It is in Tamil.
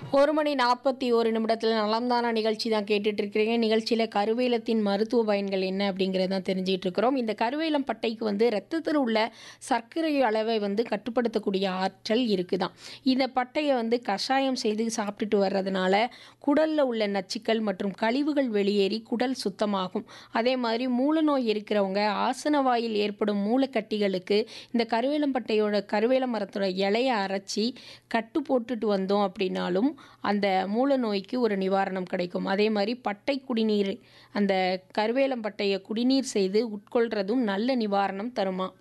ஒரு மணி நாற்பத்தி ஒரு நிமிடத்தில் நலம்தானா நிகழ்ச்சி தான் கேட்டுட்டு இருக்கிறீங்க நிகழ்ச்சியில் கருவேலத்தின் மருத்துவ பயன்கள் என்ன அப்படிங்கிறத தான் தெரிஞ்சிட்டு இருக்கிறோம் இந்த கருவேலம் பட்டைக்கு வந்து ரத்தத்தில் உள்ள சர்க்கரை அளவை வந்து கட்டுப்படுத்தக்கூடிய ஆற்றல் இருக்குதாம் இந்த பட்டையை வந்து கஷாயம் செய்து சாப்பிட்டுட்டு வர்றதுனால குடலில் உள்ள நச்சுக்கள் மற்றும் கழிவுகள் வெளியேறி குடல் சுத்தமாகும் அதே மாதிரி மூலநோய் இருக்கிறவங்க ஆசன வாயில் ஏற்படும் மூலக்கட்டிகளுக்கு இந்த கருவேலம்பட்டையோட கருவேல மரத்தோட இலையை அரைச்சி கட்டு போட்டுட்டு வந்தோம் அப்படின்னாலும் அந்த மூல நோய்க்கு ஒரு நிவாரணம் கிடைக்கும் அதே மாதிரி பட்டை குடிநீர் அந்த கருவேலம் பட்டையை குடிநீர் செய்து உட்கொள்றதும் நல்ல நிவாரணம் தருமா